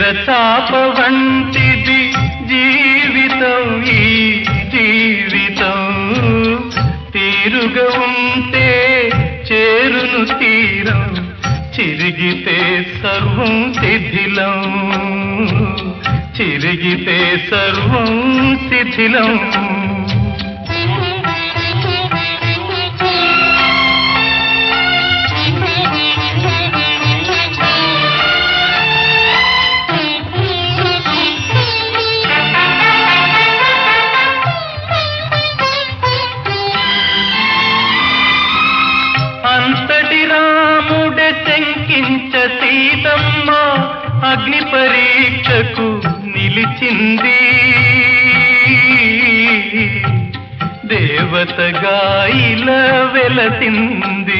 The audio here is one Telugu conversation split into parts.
తెరచాప వంటిది జీవితం ఈ జీవితం తీరుగా ఉంటే చేరును తీరం చిరిగితే సర్వం శిథిలం చిరిగితే సర్వం శిథిలం అంతటి రాముడే శంకించ సీతమ్మ అగ్ని పరీక్షకు నిలిచింది దేవతగా ఇలా వెలసింది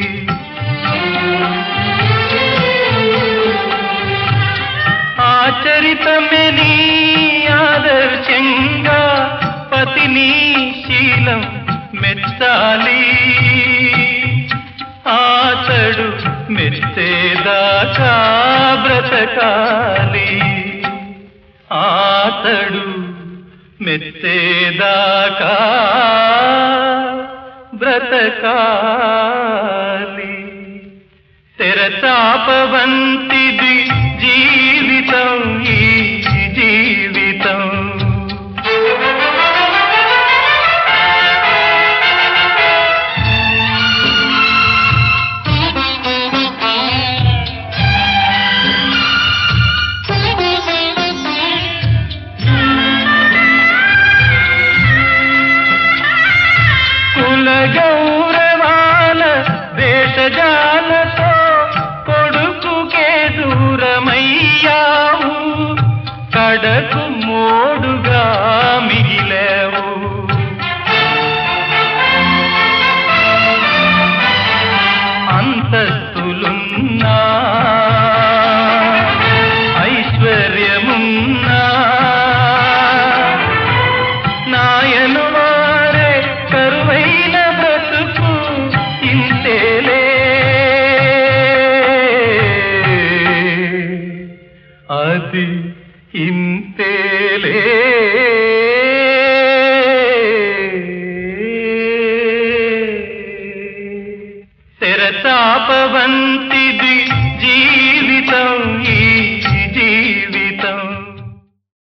ఆచరితమే నీ ఆదర్శంగా పతిని శీలం మెచ్చాలి ఆతడు మెచ్చేదాకా బ్రతకాలి ఆతడు మెచ్చేదాకా బ్రతకాలి తెరచాప వంటిది జీవితం ఈ జీవితం కుల గౌరవాల దేశజాలతో కొడుకుకే దూరమయ్యావు కడకు మోడుగా మిగిలేవు అంతస్తులున్నా ఐశ్వర్యమున్నా నాయను వారే కరువైన బ్రతుకు ఇంతేలే అది ఇంతేలే తెరచాప వంటిది